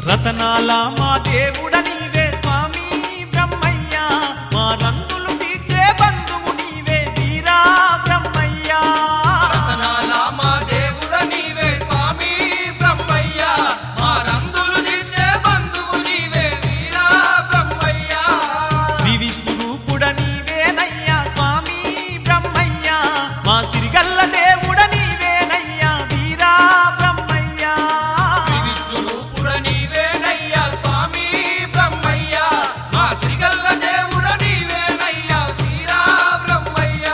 రతనాల మా దేవుడ నీవే స్వామి బ్రహ్మయ్య మా రంగులు తీర్చే బంధువు నీవే వీరా బ్రహ్మయ్య రతనాల మా దేవుడ నీవే స్వామి బ్రహ్మయ్య మా రంగులు తీర్చే బంధువు నీవే వీరా బ్రహ్మయ్య శ్రీ విష్ణు రూపుడ నీవేనయ్యా స్వామి బ్రహ్మయ్య మా సిరిగల్ల దేవుడ నీవేనయ్యా వీరా బ్రహ్మయ్య శ్రీ విష్ణు రూపుడ నీవేనయ్యా స్వామి బ్రహ్మయ్య మా శ్రీగల్ల దేవుడ నీవేనయ్యా వీరా బ్రహ్మయ్య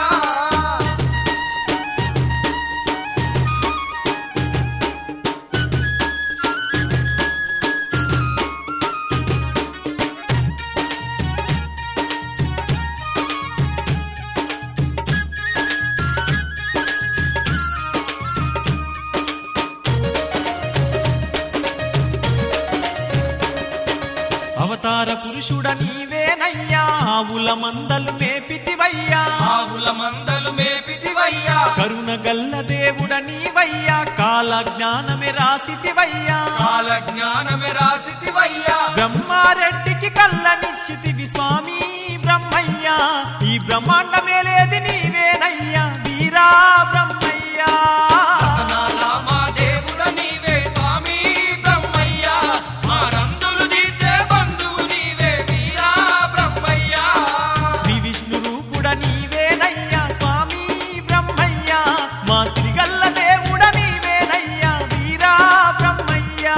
అవతార పురుషుడ నీవేనయ్యా ఆవుల మందలు మేపితివయ్యా ఆవుల మందలు మేపితివయ్యా కరుణ గల్ల దేవుడ నీవయ్యా కాల జ్ఞానమే రాసితివయ్యా కాల జ్ఞానమే రాసితివయ్యా బ్రహ్మారెడ్డికి కళ్ళనిచ్చితివి స్వామి బ్రహ్మయ్య ఈ బ్రహ్మాండమేలేది నీవేనయ్యా వీరా బ్రహ్మయ్యా రతనాల మా దేవుడ నీవే స్వామి బ్రహ్మయ్య మా రందులు తీర్చే బంధువు నీవే వీరా బ్రహ్మయ్య శ్రీ విష్ణు రూపుడ నీవేనయ్యా స్వామి బ్రహ్మయ్య మా శ్రీగల్ల దేవుడ నీవేనయ్యా వీరా బ్రహ్మయ్యా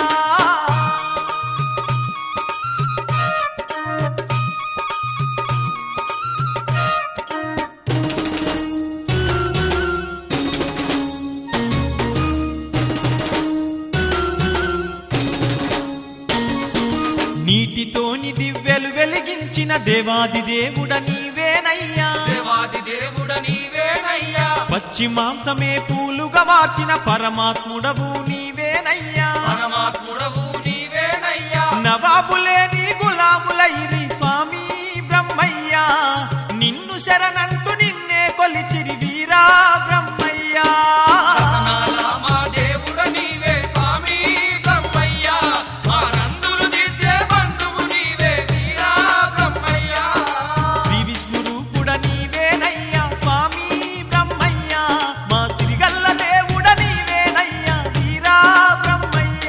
నీటితోని దివ్యలు వెలిగించిన దేవాది దేవుడ నీవేనయ్యా దేవాది దేవుడ నీవేనయ్యా పచ్చి మాంసమే పూలుగా మార్చిన పరమాత్ముడవు నీవేనయ్యా పరమాత్ముడవు నీవేనయ్యా నవాబులేని గులాములైరి స్వామి బ్రహ్మయ్య నిన్ను శరణంటూ నిన్నే కొలిచిరి వీరా బ్రహ్మయ్య రతనాల మా దేవుడ నీవే స్వామి బ్రహ్మయ్య మా రందులు తీర్చే బంధువు నీవే వీరా బ్రహ్మయ్య శ్రీ విష్ణు రూపుడ నీవేనయ్యా స్వామి బ్రహ్మయ్య మా సిరిగల్ల దేవుడ నీవేనయ్యా వీరా బ్రహ్మయ్య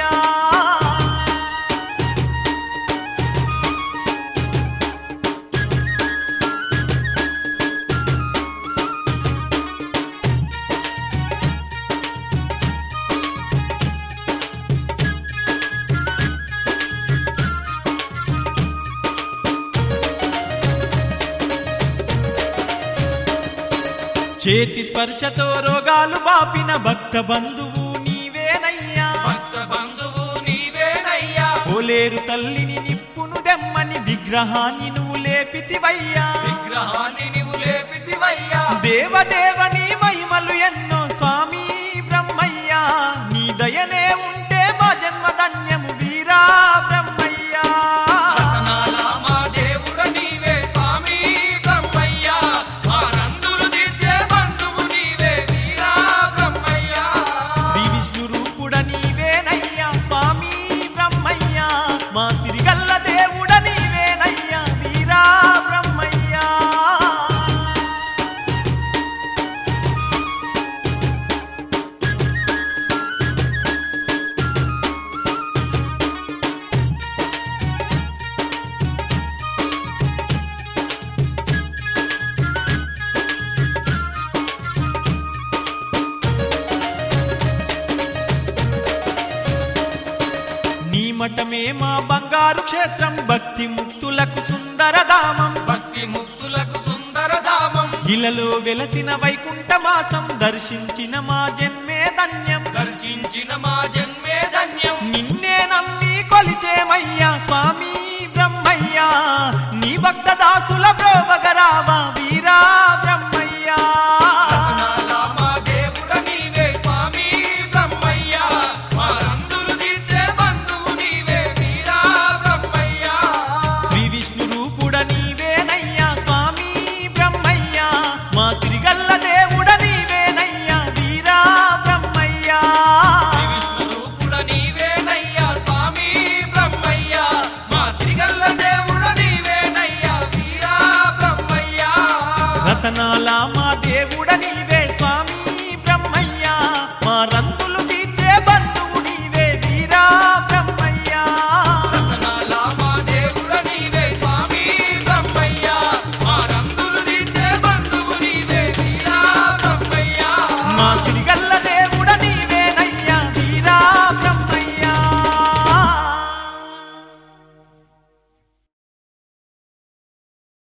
చేతి స్పర్శతో రోగాలు బాపిన భక్త బంధువు నీవేనయ్యా భక్త బంధువు నీవేనయ్యా ఓలేరు తల్లిని నిప్పును దెమ్మని విగ్రహాన్ని నువ్వు లేపితివయ్యా విగ్రహాన్ని నీవు లేపితివయ్యా దేవదేవని మహిమలు ఎన్నో స్వామి బ్రహ్మయ్యా నీ దయనే ఉంటే మా జన్మ ధన్యము వీరా బ్రహ్మయ్యా రతనాల మా దేవుడ నీవే స్వామి బ్రహ్మయ్య మా రందులు తీర్చే బంధువు నీవే వీరా బ్రహ్మయ్య శ్రీ విష్ణు రూపుడ నీవేనయ్యా స్వామి బ్రహ్మయ్యా మా సిరిగల్ల దేవుడ నీవేనయ్యా వీరా బ్రహ్మయ్యా నీ మఠమే మా బంగారు క్షేత్రం భక్తి ముక్తులకు సుందరధామం భక్తి ముక్తులకు సుందర ధామం ఇలలో వెలసిన వైకుంఠ మాసం దర్శించిన మా జన్మే ధన్యం దర్శించిన మా జన్మే ధన్యం నిన్నే నమ్మి కొలిచేమయ్యా స్వామి బ్రహ్మయ్యా నీ భక్త దాసుల బ్రోవగరావా వీరా బ్రహ్మయ్యా రతనాల మా దేవుడ నీవే స్వామి బ్రహ్మయ్య మా రందులు తీర్చే బంధువు నీవే వీరా బ్రహ్మయ్య శ్రీ విష్ణు రూపుడ నీవేనయ్యా స్వామి బ్రహ్మయ్యా మా సిరిగల్ల దేవుడ నీవేనయ్యా వీరా బ్రహ్మయ్యా శ్రీ విష్ణు రూపుడ నీవేనయ్యా స్వామి బ్రహ్మ పట్టణాల మా దేవుడ నీవే స్వామి బ్రహ్మయ్య మా రందులు